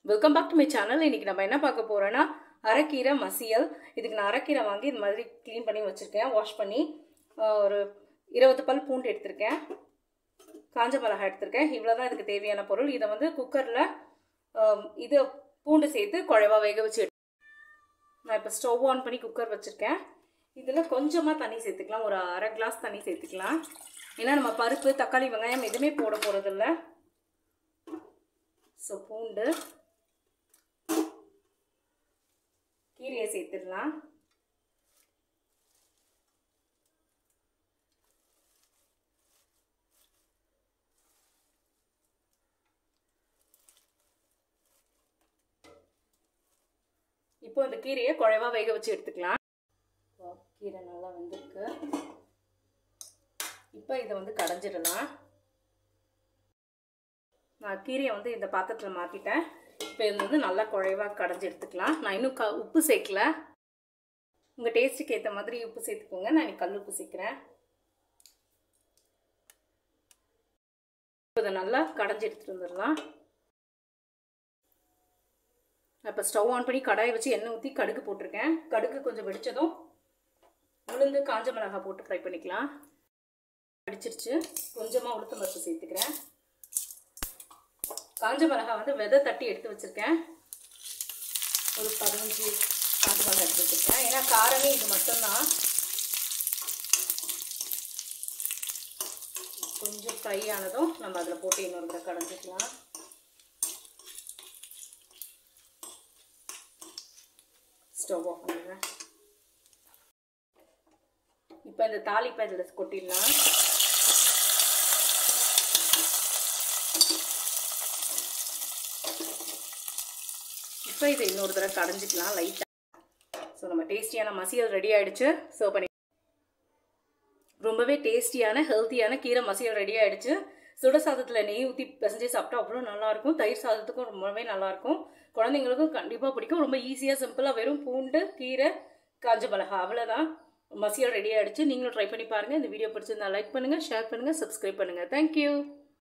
welcome back to my channel இன்னைக்கு நம்ம என்ன பார்க்க போறோம்னா அரைக்கீரை மசியல் இதுக்கு நான் அரைக்கீரை வாங்கி இந்த மாதிரி க்ளீன் பண்ணி வச்சுருக்கேன் வாஷ் பண்ணி ஆஹ், ஒரு இருபது பல் பூண்டு எடுத்திருக்கேன் காஞ்ச மிளகாய் எடுத்திருக்கேன் இவ்வளோ தான் இதுக்கு தேவையான பொருள் இதை வந்து குக்கரில் இது பூண்டு சேர்த்து குழைவா வேக வச்சு எடு நான் இப்போ ஸ்டவ் ஆன் பண்ணி குக்கர் வச்சுருக்கேன் இதில் கொஞ்சமாக தண்ணி சேர்த்துக்கலாம் ஒரு அரை கிளாஸ் தண்ணி சேர்த்துக்கலாம் ஏன்னா நம்ம பருப்பு தக்காளி வெங்காயம் எதுவுமே போட போகிறதில்ல ஸோ பூண்டு கீரையை சேர்த்துடலாம் இப்போ இந்த கீரையை குழைவா வேக வச்சு எடுத்துக்கலாம் இப்போ கீரை நல்லா வந்திருக்கு இப்போ இதை வந்து கடைஞ்சிடலாம் நான் கீரையை வந்து இந்த பாத்திரத்தில் மாற்றிட்டேன் இப்போ இது வந்து நல்லா குழைவாக கடைஞ்சி எடுத்துக்கலாம் நான் இன்னும் க உப்பு சேர்க்கல உங்கள் டேஸ்ட்டுக்கு ஏற்ற மாதிரி உப்பு சேர்த்துக்கோங்க நான் இன்னைக்கு கல் உப்பு சேர்க்குறேன் இதை நல்லா கடைஞ்சி எடுத்துகிட்டு வந்துடலாம் இப்போ ஸ்டவ் ஆன் பண்ணி கடாயை வச்சு எண்ணெய் ஊற்றி கடுகு போட்டிருக்கேன் கடுகு கொஞ்சம் வெடிச்சதும் உளுந்து காஞ்ச மிளகாய் போட்டு ஃப்ரை பண்ணிக்கலாம் வெடிச்சிருச்சு கொஞ்சமாக உளுத்தம் பருப்பு சேர்த்துக்கிறேன் காஞ்ச மிளகாய் வந்து விதை தட்டி எடுத்து வச்சுருக்கேன் ஒரு பதினஞ்சு காஞ்ச மிளகாய் எடுத்து வச்சுருக்கேன் ஏன்னா காரமே இது மட்டும்தான் கொஞ்சம் ஃப்ரை ஆனதும் நம்ம அதில் போட்டு இன்னொரு தடவை கடைஞ்சிக்கலாம் ஸ்டவ் ஆஃப் பண்ணிடுறேன் இப்போ இந்த தாளிப்பை இதில் கொட்டிடலாம் இப்போ இதை இன்னொரு தடவை கடைஞ்சிக்கலாம் லைட்டாக ஸோ நம்ம டேஸ்டியான மசியல் ரெடி ஆகிடுச்சு சர்வ் பண்ணி ரொம்பவே டேஸ்டியான ஹெல்த்தியான கீரை மசியல் ரெடி ஆகிடுச்சு சுட சாதத்தில் நெய் ஊற்றி பிசைஞ்சு சாப்பிட்டா அவ்வளோ நல்லாயிருக்கும் தயிர் சாதத்துக்கும் ரொம்பவே நல்லாயிருக்கும் குழந்தைங்களுக்கும் கண்டிப்பாக பிடிக்கும் ரொம்ப ஈஸியாக சிம்பிளாக வெறும் பூண்டு கீரை காஞ்ச மிளகா அவ்வளோதான் மசியல் ரெடி ஆகிடுச்சு நீங்களும் ட்ரை பண்ணி பாருங்கள் இந்த வீடியோ பிடிச்சிருந்தா லைக் பண்ணுங்கள் ஷேர் பண்ணுங்கள் சப்ஸ்கிரைப் பண்ணுங்கள் தேங்க்யூ